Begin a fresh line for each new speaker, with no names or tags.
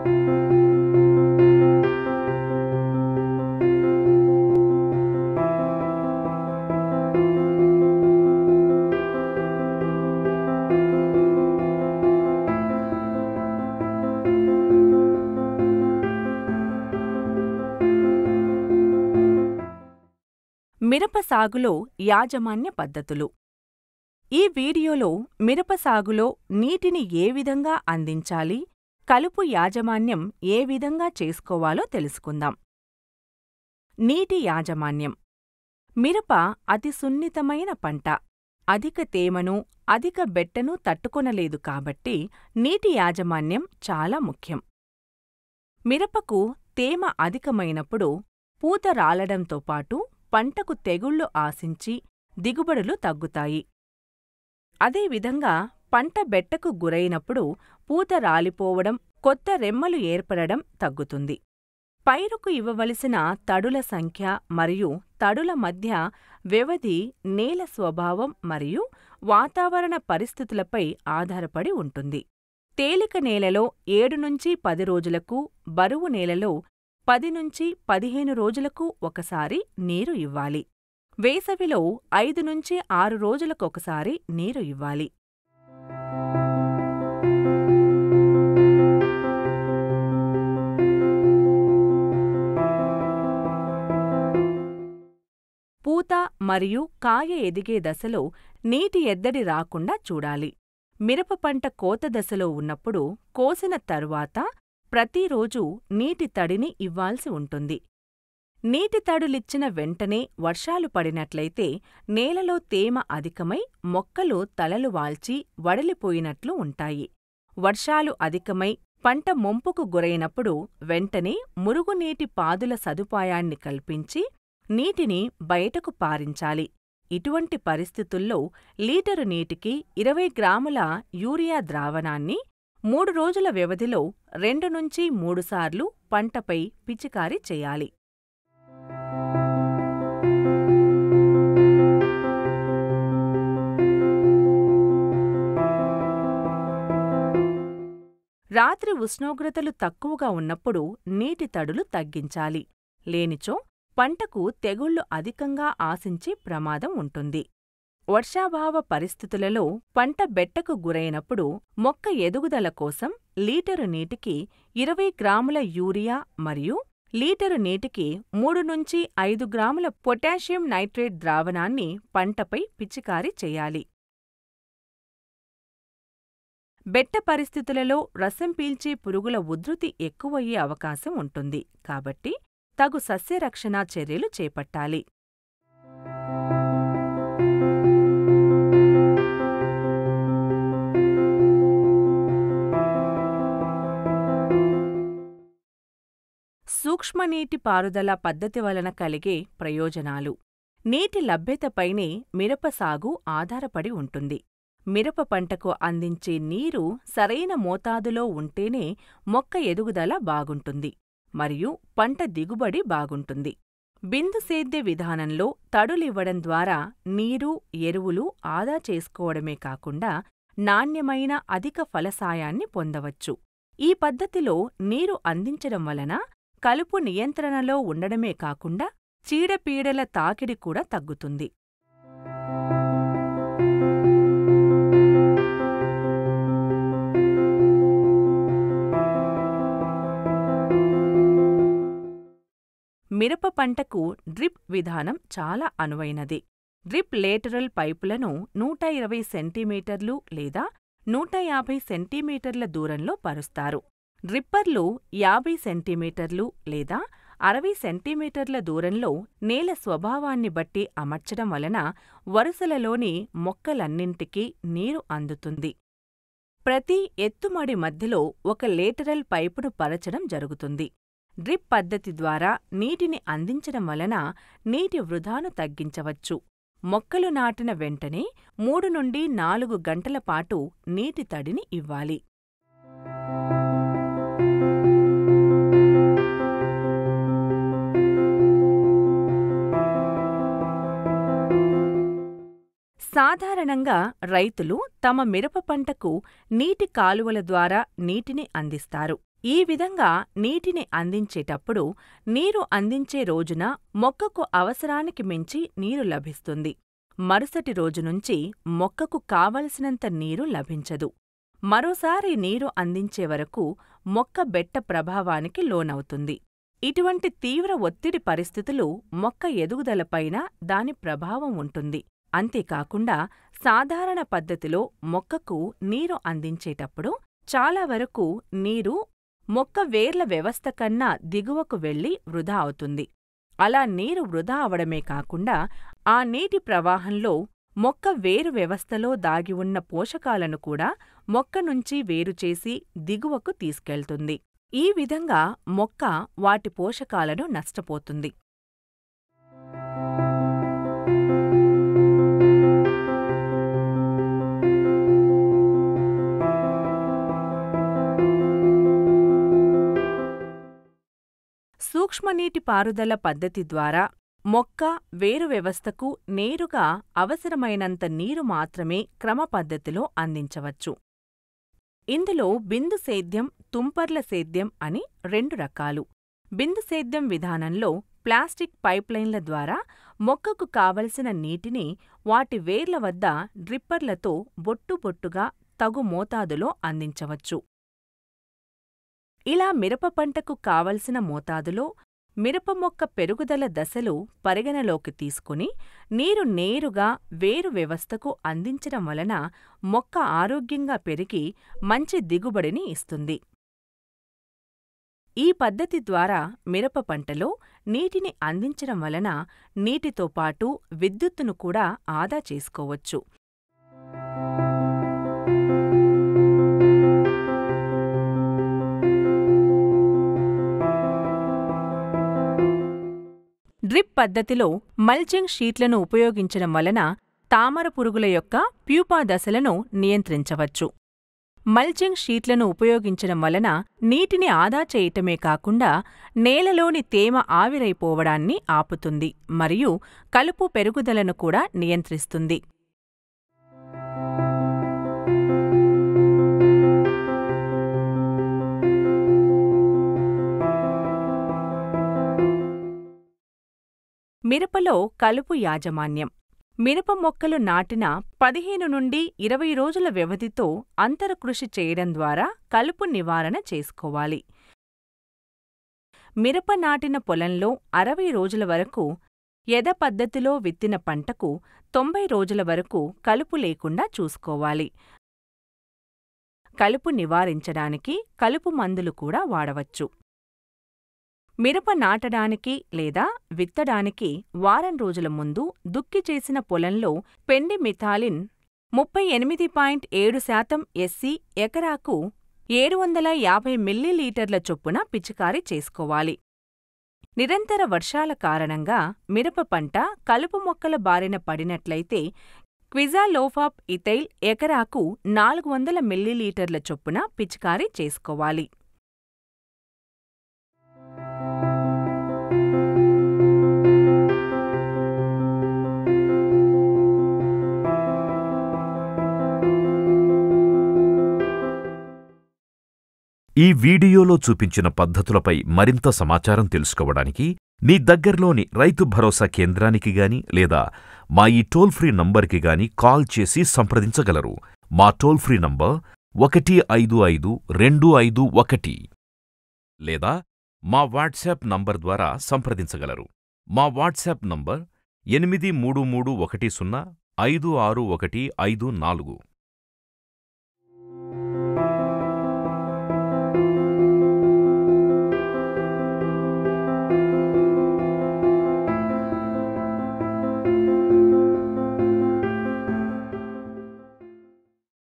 మిరప సాగులో యాజమాన్య పద్ధతులు ఈ వీడియోలో మిరప సాగులో నీటిని ఏ విధంగా అందించాలి కలుపు యాజమాన్యం ఏ విధంగా చేసుకోవాలో తెలుసుకుందాం నీటి యాజమాన్యం మిరప అతి సున్నితమైన పంట అధిక తేమను అధిక బెట్టను తట్టుకొనలేదు కాబట్టి నీటి యాజమాన్యం చాలా ముఖ్యం మిరపకు తేమ అధికమైనప్పుడు పూత రాలడంతో పాటు పంటకు తెగుళ్లు ఆశించి దిగుబడులు తగ్గుతాయి అదేవిధంగా పంట బెట్టకు గురైనప్పుడు పూత రాలిపోవడం కొత్త రెమ్మలు ఏర్పడడం తగ్గుతుంది పైరుకు ఇవ్వవలసిన తడుల సంఖ్య మరియు తడుల మధ్య వ్యవధి నేల స్వభావం మరియు వాతావరణ పరిస్థితులపై ఆధారపడి ఉంటుంది తేలిక నేలలో ఏడు నుంచి పది రోజులకు బరువు నేలలో పది నుంచి పదిహేను రోజులకు ఒకసారి నీరు ఇవ్వాలి వేసవిలో ఐదు నుంచి ఆరు రోజులకొకసారి నీరు ఇవ్వాలి పూత మరియు కాయ ఎదిగే దశలో నీటి ఎద్దడి రాకుండా చూడాలి మిరప పంట కోత దశలో ఉన్నప్పుడు కోసిన తరువాత ప్రతిరోజూ నీటి తడిని ఇవ్వాల్సి ఉంటుంది నీటి తడులిచ్చిన వెంటనే వర్షాలు పడినట్లయితే నేలలో తేమ అధికమై మొక్కలు తలలు వాల్చి వడలిపోయినట్లు ఉంటాయి వర్షాలు అధికమై పంట ముంపుకు గురైనప్పుడు వెంటనే మురుగునీటి పాదుల సదుపాయాన్ని కల్పించి నీటిని బయటకు పారించాలి ఇటువంటి పరిస్థితుల్లో లీటరు నీటికి ఇరవై గ్రాముల యూరియా ద్రావణాన్ని మూడు రోజుల వ్యవధిలో రెండు నుంచి మూడుసార్లు పంటపై పిచికారీ చేయాలి రాత్రి ఉష్ణోగ్రతలు తక్కువగా ఉన్నప్పుడు నీటి తడులు తగ్గించాలి లేనిచో పంటకు తెగుళ్లు అధికంగా ఆశించే ప్రమాదం ఉంటుంది వర్షాభావ పరిస్థితులలో పంట బెట్టకు గురైనప్పుడు మొక్క ఎదుగుదల కోసం లీటరు నీటికి ఇరవై గ్రాముల యూరియా మరియు లీటరు నీటికి మూడు నుంచి ఐదు గ్రాముల పొటాషియం నైట్రేట్ ద్రావణాన్ని పంటపై పిచికారీ చేయాలి బెట్ట పరిస్థితులలో రసం పీల్చే పురుగుల ఉధృతి ఎక్కువయ్యే అవకాశం ఉంటుంది కాబట్టి తగు సస్యరక్షణ చర్యలు చేపట్టాలి సూక్ష్మనీటి పారుదల పద్ధతి వలన కలిగే ప్రయోజనాలు నీటి లభ్యతపైనే మిరప సాగు ఆధారపడి ఉంటుంది మిరప పంటకు అందించే నీరు సరైన మోతాదులో ఉంటేనే మొక్క ఎదుగుదల బాగుంటుంది మరియు పంట దిగుబడి బాగుంటుంది బిందు సేద్య విధానంలో తడులివ్వడం ద్వారా నీరు ఎరువులు ఆదా చేసుకోవడమే కాకుండా నాణ్యమైన అధిక ఫలసాయాన్ని పొందవచ్చు ఈ పద్ధతిలో నీరు అందించడం వలన కలుపు నియంత్రణలో ఉండడమే కాకుండా చీడపీడల తాకిడి కూడా తగ్గుతుంది మిరప పంటకు డ్రిప్ విధానం చాలా అనువైనది డ్రిప్ లేటరల్ పైపులను నూట ఇరవై సెంటీమీటర్లు లేదా నూట యాభై సెంటీమీటర్ల దూరంలో పరుస్తారు డ్రిప్పర్లు యాభై సెంటీమీటర్లు లేదా అరవై సెంటీమీటర్ల దూరంలో నేల స్వభావాన్ని బట్టి అమర్చడం వలన వరుసలలోని మొక్కలన్నింటికీ నీరు అందుతుంది ప్రతి ఎత్తుమడి మధ్యలో ఒక లేటరల్ పైపును పరచడం జరుగుతుంది డ్రిప్ పద్ధతి ద్వారా నీటిని అందించడం వలన నీటి వృధాను తగ్గించవచ్చు మొక్కలు నాటిన వెంటనే మూడు నుండి నాలుగు గంటల పాటు నీటి తడిని ఇవ్వాలి సాధారణంగా రైతులు తమ మిరప పంటకు నీటి కాలువల ద్వారా నీటిని అందిస్తారు ఈ విధంగా నీటిని అందించేటప్పుడు నీరు అందించే రోజున మొక్కకు అవసరానికి మించి నీరు లభిస్తుంది మరుసటి రోజు నుంచి మొక్కకు కావలసినంత నీరు లభించదు మరోసారి నీరు అందించే వరకు మొక్క బెట్ట ప్రభావానికి లోనవుతుంది ఇటువంటి తీవ్ర ఒత్తిడి పరిస్థితులు మొక్క ఎదుగుదలపైన దాని ప్రభావం ఉంటుంది అంతేకాకుండా సాధారణ పద్ధతిలో మొక్కకు నీరు అందించేటప్పుడు చాలా వరకు నీరు మొక్క వేర్ల వ్యవస్థ కన్నా దిగువకు వెళ్లి వృధా అవుతుంది అలా నీరు వృధా అవడమే కాకుండా ఆ నీటి ప్రవాహంలో మొక్క వేరు వ్యవస్థలో దాగి ఉన్న పోషకాలను కూడా మొక్క నుంచి వేరుచేసి దిగువకు తీసుకెళ్తుంది ఈ విధంగా మొక్క వాటి పోషకాలను నష్టపోతుంది సూక్ష్మనీటిపారుదల పద్ధతి ద్వారా మొక్క వేరు వ్యవస్థకు నేరుగా అవసరమైనంత నీరు మాత్రమే క్రమపద్ధతిలో అందించవచ్చు ఇందులో బిందు సేద్యం తుంపర్ల సేద్యం అని రెండు రకాలు బిందు సేద్యం విధానంలో ప్లాస్టిక్ పైప్లైన్ల ద్వారా మొక్కకు కావలసిన నీటిని వాటి వేర్ల వద్ద డ్రిప్పర్లతో బొట్టుబొట్టుగా తగు మోతాదులో అందించవచ్చు ఇలా మిరప పంటకు కావలసిన మోతాదులో మిరప మొక్క పెరుగుదల దశలు పరిగణలోకి తీసుకుని నీరు నేరుగా వేరు వ్యవస్థకు అందించడం వలన మొక్క ఆరోగ్యంగా పెరిగి మంచి దిగుబడిని ఇస్తుంది ఈ పద్ధతి ద్వారా మిరప పంటలో నీటిని అందించడం వలన నీటితో పాటు విద్యుత్తును కూడా ఆదా చేసుకోవచ్చు డ్రిప్ పద్ధతిలో మల్చింగ్ షీట్లను ఉపయోగించడం వలన తామర పురుగుల యొక్క ప్యూపా దశలను నియంత్రించవచ్చు మల్చింగ్ షీట్లను ఉపయోగించడం వలన నీటిని ఆదా చేయటమే కాకుండా నేలలోని తేమ ఆవిరైపోవడాన్ని ఆపుతుంది మరియు కలుపు పెరుగుదలను కూడా నియంత్రిస్తుంది మిరపలో కలుపు యాజమాన్యం మిరప మొక్కలు నాటిన పదిహేను నుండి ఇరవై రోజుల వ్యవధితో అంతరకృషి చేయడం ద్వారా కలుపు నివారణ చేసుకోవాలి మిరప నాటిన పొలంలో అరవై రోజుల వరకు యథ పద్ధతిలో విత్తిన పంటకు తొంభై రోజుల వరకు కలుపు లేకుండా చూసుకోవాలి కలుపు నివారించడానికి కలుపు మందులు కూడా వాడవచ్చు మిరప నాటడానికి లేదా విత్తడానికి వారం రోజుల ముందు దుక్కి చేసిన పొలంలో పెండి మిథాలిన్ ముప్పై ఎనిమిది పాయింట్ ఏడు శాతం ఎస్సి ఎకరాకు ఏడు వందల యాభై మిల్లీలీటర్ల చొప్పున పిచికారీ చేసుకోవాలి నిరంతర వర్షాల కారణంగా మిరప పంట కలుపు మొక్కల బారిన పడినట్లయితే క్విజాలోఫాప్ ఇథైల్ ఎకరాకు నాలుగు వందల మిల్లీలీటర్ల చొప్పున పిచికారీ చేసుకోవాలి
ఈ వీడియోలో చూపించిన పద్ధతులపై మరింత సమాచారం తెలుసుకోవడానికి మీ దగ్గర్లోని రైతు భరోసా కేంద్రానికి గాని లేదా మా ఈ టోల్ ఫ్రీ నంబర్కి గాని కాల్ చేసి సంప్రదించగలరు మా టోల్ ఫ్రీ నంబర్ ఒకటి ఐదు ఐదు రెండు ఐదు ఒకటి లేదా మా వాట్సాప్ నంబర్ ద్వారా సంప్రదించగలరు మా వాట్సాప్ నంబర్ ఎనిమిది మూడు మూడు ఒకటి సున్నా ఐదు ఆరు ఒకటి ఐదు నాలుగు